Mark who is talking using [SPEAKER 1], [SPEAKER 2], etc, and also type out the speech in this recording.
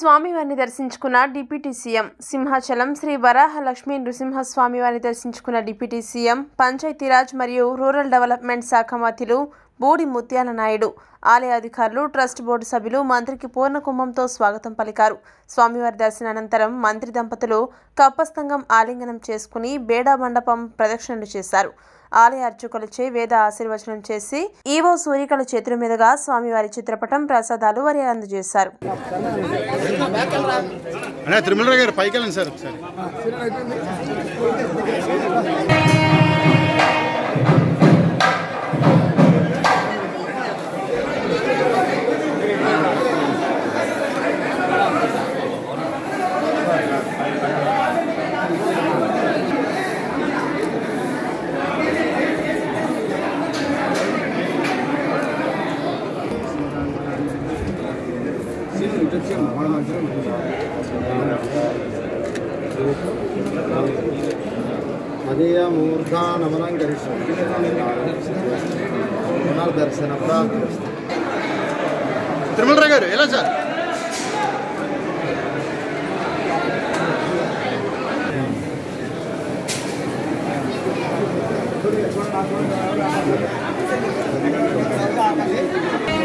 [SPEAKER 1] స్వామివారిని దర్శించుకున్న deputy CM Simhachalam Sri Varaha Lakshmi నృసింహస్వామివారిని దర్శించుకున్న డిప్యూటీ సీఎం పంచాయతీరాజ్ మరియు రూరల్ డెవలప్మెంట్ శాఖ మంత్రులు బూడి ముత్యాల నాయుడు ఆలయ అధికారులు ట్రస్ట్ బోర్డు సభ్యులు మంత్రికి పూర్ణ కుంభంతో స్వాగతం పలికారు స్వామివారి దర్శనానంతరం మంత్రి దంపతులు కప్పస్తంగం ఆలింగనం చేసుకుని బేడా మండపం ప్రదక్షిణలు చేశారు ఆలయ అర్చకులచే వేద ఆశీర్వచనం చేసి ఈవో సూరికల చేతుల మీదుగా స్వామివారి చిత్రపటం ప్రసాదాలు వారి అందజేశారు
[SPEAKER 2] అనే తిరుమల గారు పైకి వెళ్ళండి సార్ ఒకసారి
[SPEAKER 3] మదీయమూర్ధానమనం గరిష్యతి పునర్దర్శన ప్రాప్తి
[SPEAKER 2] తిరుమల గారు ఎలా సార్
[SPEAKER 3] శ్రీ